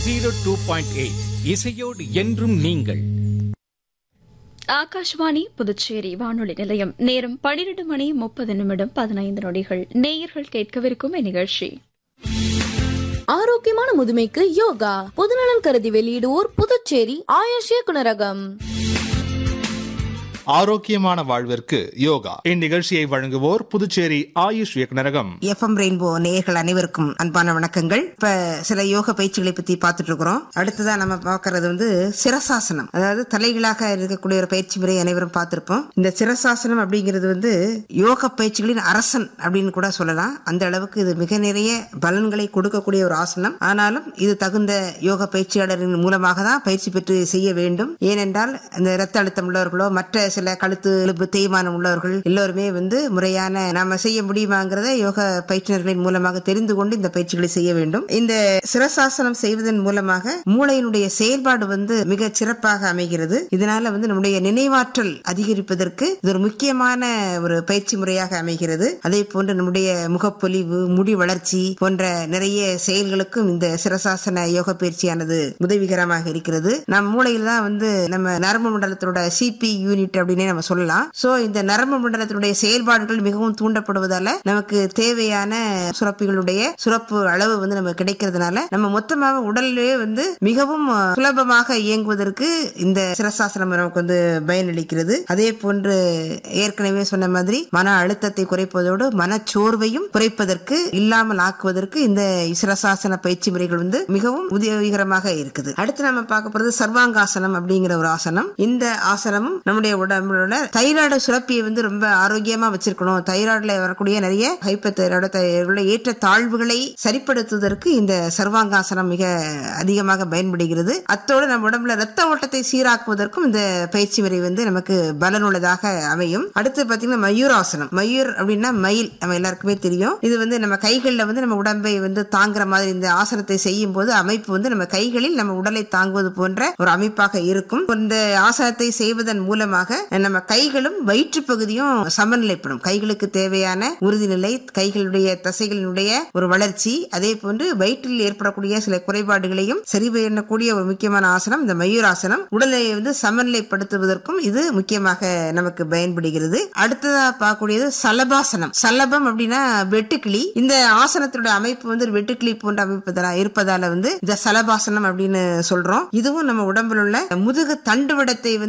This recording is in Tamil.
ஜீரோ டூ பாயிண்ட் எயிட் இசையோடு என்றும் நீங்கள் ஆகாஷ்வாணி புதுச்சேரி வானொலி நிலையம் நேரம் பனிரெண்டு மணி முப்பது நிமிடம் பதினைந்து நொடிகள் நேயர்கள் கேட்கவிருக்கும் இந்நிகழ்ச்சி ஆரோக்கியமான முதுமைக்கு யோகா பொதுநலன் கருதி வெளியிடுவோர் புதுச்சேரி ஆயுஷ் இயக்குனரகம் ஆரோக்கியமான வாழ்விற்கு யோகா இந்நிகழ்ச்சியை வழங்குவோர் புதுச்சேரி ஆயுஷ் இயக்குனரகம் எஃப்எம் ரெயின்போ நேயர்கள் அனைவருக்கும் அன்பான வணக்கங்கள் இப்ப சில யோக பயிற்சிகளை பத்தி பார்த்துட்டு இருக்கிறோம் அடுத்ததா நம்ம பார்க்கறது வந்து சிரசாசனம் அதாவது தலைகளாக இருக்கக்கூடிய ஒரு பயிற்சி முறை அனைவரும் பார்த்திருப்போம் இந்த சிரசாசனம் அப்படிங்கிறது வந்து யோக பயிற்சிகளின் அரசன் அப்படின்னு கூட சொல்லலாம் அந்த அளவுக்கு இது மிக நிறைய பலன்களை கொடுக்கக்கூடிய ஒரு ஆசனம் ஆனாலும் இது தகுந்த யோக பயிற்சியாளரின் மூலமாக தான் பயிற்சி பெற்று செய்ய வேண்டும் ஏனென்றால் அந்த இரத்த அழுத்தம் உள்ளவர்களோ மற்ற சில கழுத்து எலும்பு தேய்மானம் உள்ளவர்கள் எல்லோருமே வந்து முறையான நாம செய்ய முடியுமாங்கிறத யோக பயிற்றுனர்களின் மூலமாக தெரிந்து கொண்டு இந்த பயிற்சிகளை செய்ய வேண்டும் இந்த சிரசாசனம் செய்வதன் மூலமாக மூளையினுடைய செயல்பாடு வந்து மிக சிறப்பாக அமைகிறது இதனால வந்து நம்முடைய நினைவாற்றல் அதிகரிப்பதற்கு இது ஒரு முக்கியமான ஒரு பயிற்சி முறையாக அமைகிறது அதே போன்று நம்முடைய முகப்பொலிவு முடி வளர்ச்சி போன்ற நிறைய செயல்களுக்கும் இந்த சிரசாசன யோக பயிற்சியானது உதவிகரமாக இருக்கிறது நம் மூளையில் தான் வந்து நம்ம நரம்பு மண்டலத்தோட சிபி யூனிட் அப்படின்னே நம்ம சொல்லலாம் சோ இந்த நரம்பு மண்டலத்தினுடைய செயல்பாடுகள் மிகவும் தூண்டப்படுவதால நமக்கு தேவையான சுரப்பிகளுடைய சுரப்பு அளவு வந்து நமக்கு கிடைக்கிறதுனால நம்ம மொத்தமாக உடல்லே வந்து மிகவும் சுலபமாக இயங்குவதற்கு இந்த சிரசாசனம் நமக்கு வந்து பயனளிக்கிறது அதே போன்று ஏற்கனவே சொன்ன மாதிரி மன அழுத்தத்தை குறைப்பதோடு மனச்சோர்வையும் குறைப்பதற்கு இல்லாமல் ஆக்குவதற்கு இந்த சிரசாசன பயிற்சி முறைகள் வந்து மிகவும் உதவிகரமாக இருக்குது அடுத்து நம்ம பார்க்க போறது சர்வாங்காசனம் அப்படிங்கிற ஒரு ஆசனம் இந்த ஆசனமும் நம்முடைய உடம்போட தைராய்டு சுரப்பியை வந்து ரொம்ப ஆரோக்கியமா வச்சிருக்கணும் தைராய்டுல வரக்கூடிய நிறைய ஹைப்பர் தைராய்டு ஏற்ற தாழ்வுகளை சரிப்படுத்துவதற்கு இந்த சர்வாங்காசனம் மிக அதிகமாக பயன்படுகிறது அத்தோடு நம்ம உடம்புல ரத்த ஓட்டத்தை சீராக்குவதற்கும் இந்த பயிற்சி முறை வந்து நமக்கு பலனுள்ளதாக அமையும் அடுத்து பாத்தீங்கன்னா மயூராசனம் மயூர் அப்படின்னா மயில் நம்ம எல்லாருக்குமே தெரியும் இது வந்து நம்ம கைகளில் வந்து நம்ம உடம்பை வந்து தாங்குற மாதிரி இந்த ஆசனத்தை செய்யும் போது அமைப்பு வந்து நம்ம கைகளில் நம்ம உடலை தாங்குவது போன்ற ஒரு அமைப்பாக இருக்கும் இந்த ஆசனத்தை செய்வதன் மூலமாக நம்ம கைகளும் வயிற்று பகுதியும் சமநிலைப்படும் கைகளுக்கு தேவையான உறுதிநிலை கைகளுடைய தசைகளினுடைய ஒரு வளர்ச்சி அதே போன்று வயிற்றில் ஏற்படக்கூடிய சில குறைபாடுகளையும் சரி பண்ணக்கூடிய ஒரு முக்கியமான ஆசனம் இந்த மயூராசனம் உடலை வந்து சமநிலைப்படுத்துவதற்கும் இது முக்கியமாக நமக்கு பயன்படுகிறது அடுத்ததா பார்க்கக்கூடியது சலபாசனம் சலபம் அப்படின்னா வெட்டுக்கிளி இந்த ஆசனத்தினுடைய அமைப்பு வந்து ஒரு வெட்டுக்கிளி போன்ற அமைப்பு இருப்பதால வந்து இந்த சலபாசனம் அப்படின்னு சொல்றோம் இதுவும் நம்ம உடம்புல உள்ள முதுகு தண்டுவடத்தை வந்து